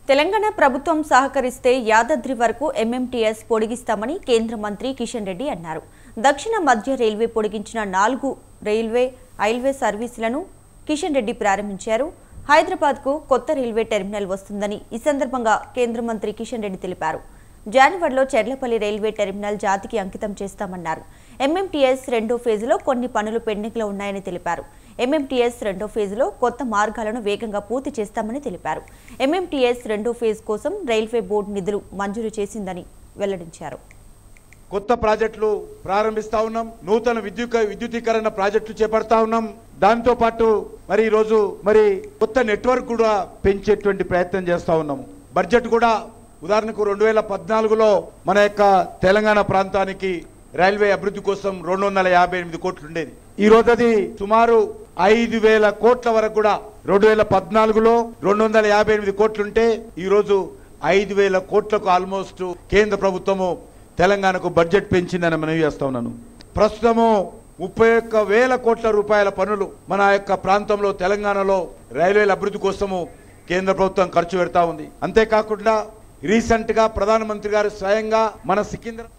తెలంగాణ ప్రభుత్వం సహకరిస్తే యాదాద్రి వరకు ఎంఎంటీఎస్ పొడిగిస్తామని కేంద్ర మంత్రి కిషన్ రెడ్డి అన్నారు దక్షిణ మధ్య రైల్వే పొడిగించిన నాలుగు రైల్వే రైల్వే సర్వీసులను కిషన్ రెడ్డి ప్రారంభించారు హైదరాబాద్కు కొత్త రైల్వే టెర్మినల్ వస్తుందని ఈ సందర్భంగా కేంద్ర మంత్రి కిషన్ రెడ్డి తెలిపారు జాన్వర్లో చెర్లపల్లి రైల్వే టెర్మినల్ జాతికి అంకితం చేస్తామన్నారు ఎంఎంటీఎస్ రెండో ఫేజులో కొన్ని పనులు పెండింగ్లో ఉన్నాయని తెలిపారు ఎంఎంటీఎస్ రెండో ఫేజులో కొత్త మార్గాలను వేగంగా పూర్తి చేస్తామని తెలిపారు ఎంఎంటీఎస్ రెండో ఫేజ్ కోసం రైల్వే బోర్డు నిధులు మంజూరు చేసిందని వెల్లడించారు కొత్త ప్రాజెక్టులు ప్రారంభిస్తా ఉన్నాం నూతన విద్యుత్ విద్యుతీకరణ ప్రాజెక్టులు చేపడతా ఉన్నాం దాంతో పాటు మరి ఈరోజు మరి కొత్త నెట్వర్క్ కూడా పెంచేటువంటి ప్రయత్నం చేస్తా ఉన్నాము బడ్జెట్ కూడా ఉదాహరణకు రెండు వేల పద్నాలుగులో మన యొక్క తెలంగాణ ప్రాంతానికి రైల్వే అభివృద్ధి కోసం రెండు వందల యాభై ఎనిమిది కోట్లు ఉండేది ఈ రోజు అది సుమారు ఐదు వేల కోట్ల వరకు కూడా రెండు వేల పద్నాలుగులో రెండు వందల యాభై ఎనిమిది కోట్లుంటే ఈ రోజు ఐదు వేల కోట్లకు ఆల్మోస్ట్ కేంద్ర ప్రభుత్వము తెలంగాణకు బడ్జెట్ పెంచిందని మనవి చేస్తా ఉన్నాను ప్రస్తుతము ముప్పై ఒక్క వేల కోట్ల రూపాయల పనులు మన యొక్క ప్రాంతంలో తెలంగాణలో రైల్వేల అభివృద్ధి కోసము కేంద్ర ప్రభుత్వం ఖర్చు పెడతా ఉంది అంతేకాకుండా రీసెంట్ గా ప్రధానమంత్రి గారు స్వయంగా మన సికింద్రా